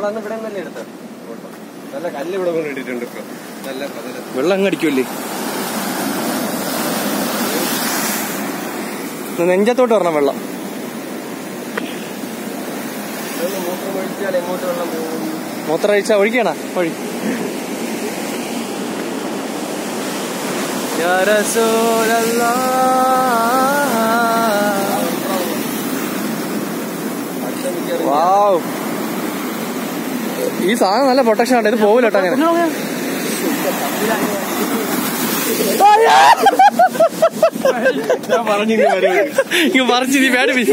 നമ്മളന്ന് ഇവിടെ തന്നെ എടുത്തത് ഫോട്ടോ നല്ല കല്ല് ഇവിടെ കൊണ്ട് ഇട്ടിട്ടുണ്ട് ഇപ്പൊ നല്ല പ്രതലം വെള്ളം അങ്ങ് അടിക്കുമല്ലേ ഇത് നെഞ്ചത്തോട്ട് വരണം വെള്ളം ഇതൊന്ന് മൂത്രം ഒഴിച്ചാൽ എങ്ങോട്ട് വെള്ളം പോകും മൂത്രം ഒഴിച്ചാ ഒഴിക്കണ ഒഴി യാ റസൂലല്ലാഹ്. അടുത്ത മിക്കവാറും വാവ് ഈ സാധനം നല്ല പ്രൊട്ടക്ഷൻ ആണ് ഇത് പോവില്ല കേട്ടോ അങ്ങനെ ഞാൻ പറഞ്ഞു ഇങ്ങ് മറിച്ച് നീ പേടിപ്പി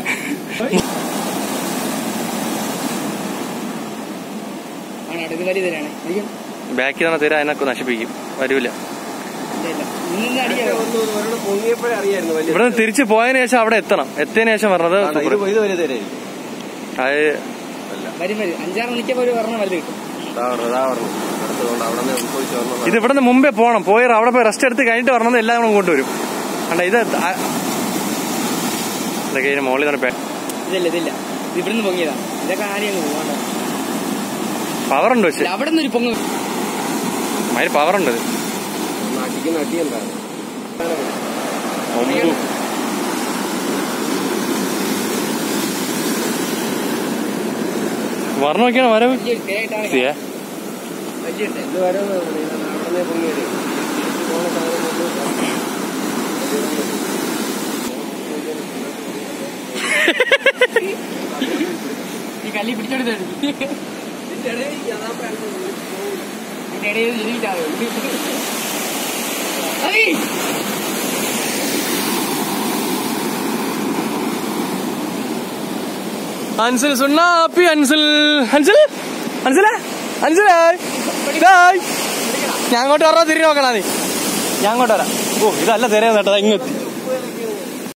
ആണ് ഇത് വലിയ തരാണ് ബാക്കിൽ തന്നെ തരാ അതിനൊക്കെ നശിപ്പിക്കും വരൂല നിന്ന് അടിക്കാതെ ഒരെണ്ണം പൊങ്ങിയപ്പോഴേ അറിയായിരുന്നു വലിയ ഇവിടെ നിന്ന് തിരിച്ച് പോയതിനു ശേഷം അവിടെ എത്തണം എത്തിയതിനു ശേഷം പറഞ്ഞത് ആണ്ടാ, ഇത് ഇത് വലിയ തരേ അത് വരും വരും അഞ്ചാറ് മണിക്കപ്പോ ഒരു പറഞ്ഞ വലുത് കിട്ടും ഇതാ പറഞ്ഞു ഇതാ പറഞ്ഞു അടുത്തതുകൊണ്ട് അവിടെ നിന്ന് ഉത്ഭവിച്ച് വന്നതാണ്. ഇത് ഇവിടെ നിന്ന് മുമ്പേ പോകണം പോയി അവിടെ പോയി റെസ്റ്റ് എടുത്ത് കഴിഞ്ഞിട്ട് പറഞ്ഞത് എല്ലാം കൂടെ കൊണ്ടുവരും കണ്ട ഇത് ആ- ഇതൊക്കെ ഇതിന് മുകളിൽ തന്നെ ഇതില്ല ഇതില്ല ഇത് ഇവിടുന്ന് പൊങ്ങിയതാ ഇതൊക്കെ ആരെയും അങ്ങ് പോകണ്ട പവർ ഉണ്ട് പക്ഷെ അവിടെ നിന്ന് ഒരു പൊങ്ങ് അതിന് പവർ ഉണ്ട് ഇത്. ഒന്ന് അടിക്കുന്ന അടി എന്താണ് ഒമ്പു. വരണം നോക്കിയാണ് വരവ് വലിയൊരു തേയിട്ടാണ് സിയെ. വലിയൊരു തേ. ഇത് വരുന്നത് അവിടെ നിന്ന് പൊങ്ങിയത് തിരിച്ച് പോണ സാധനം കൊണ്ട് ഈ കല്ലി പിടിച്ചെടുത്ത് ഇതിന്റെ ഇടയിൽ ഇരിക്കാതെ അതി അൻസിൽ സുണ്ണാപ്പി അൻസിൽ അൻസിൽ അൻസിലേ അൻസിലേ ഡേയ്. ഞാൻ അങ്ങോട്ട് പറഞ്ഞാ തിരിഞ്ഞു നോക്കണ നീ ഞാൻ അങ്ങോട്ട് വരാം ഓ ഇതല്ല തിരയുന്ന കേട്ടോ ഇങ്ങെത്തി